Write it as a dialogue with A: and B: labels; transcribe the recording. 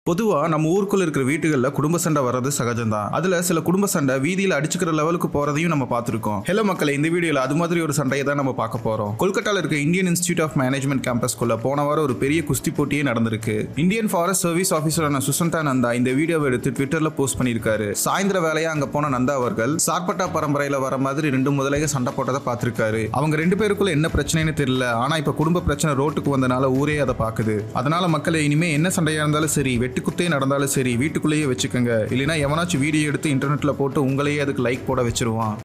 A: பொதுவா நம்ம ஊருக்குள்ள இருக்கிற வீட்டுகளில் குடும்ப சண்டை வர்றது சகஜம்தான் அதுல சில குடும்ப சண்டை வீதியில அடிச்சுக்கிற லெவலுக்கு போறதையும் நம்ம பார்த்திருக்கோம் ஹலோ மக்களை இந்த வீடியோல அது மாதிரி ஒரு சண்டையை தான் நம்ம பார்க்க போறோம் கொல்கட்டால இருக்க இந்தியன் இன்ஸ்டியூட் ஆஃப் மேனேஜ்மெண்ட் கேம்பஸ்குள்ள போன வாரம் ஒரு பெரிய குஸ்தி போட்டியே நடந்திருக்கு இந்தியன் ஃபாரஸ்ட் சர்வீஸ் ஆஃபீஸரான சுசந்தா நந்தா இந்த வீடியோவை எடுத்து ட்விட்டர்ல போஸ்ட் பண்ணியிருக்காரு சாயந்தர வேலையா அங்க போன நந்தா அவர்கள் சார்பட்டா பரம்பரையில வர மாதிரி ரெண்டு முதலைக சண்டை போட்டதை பார்த்திருக்காரு அவங்க ரெண்டு பேருக்குள்ள என்ன பிரச்சனைன்னு தெரியல ஆனா இப்ப குடும்ப பிரச்சனை ரோட்டுக்கு வந்தனால ஊரே அதை பாக்குது அதனால மக்களை இனிமே என்ன சண்டையா இருந்தாலும் சரி வெட்டுக்குத்தே நடந்தாலும் சரி வீட்டுக்குள்ளேயே வச்சுக்கோங்க இல்லைன்னா எவனாச்சும் வீடியோ எடுத்து இன்டர்நெட்ல போட்டு உங்களையே அதுக்கு லைக் போட வச்சிருவான்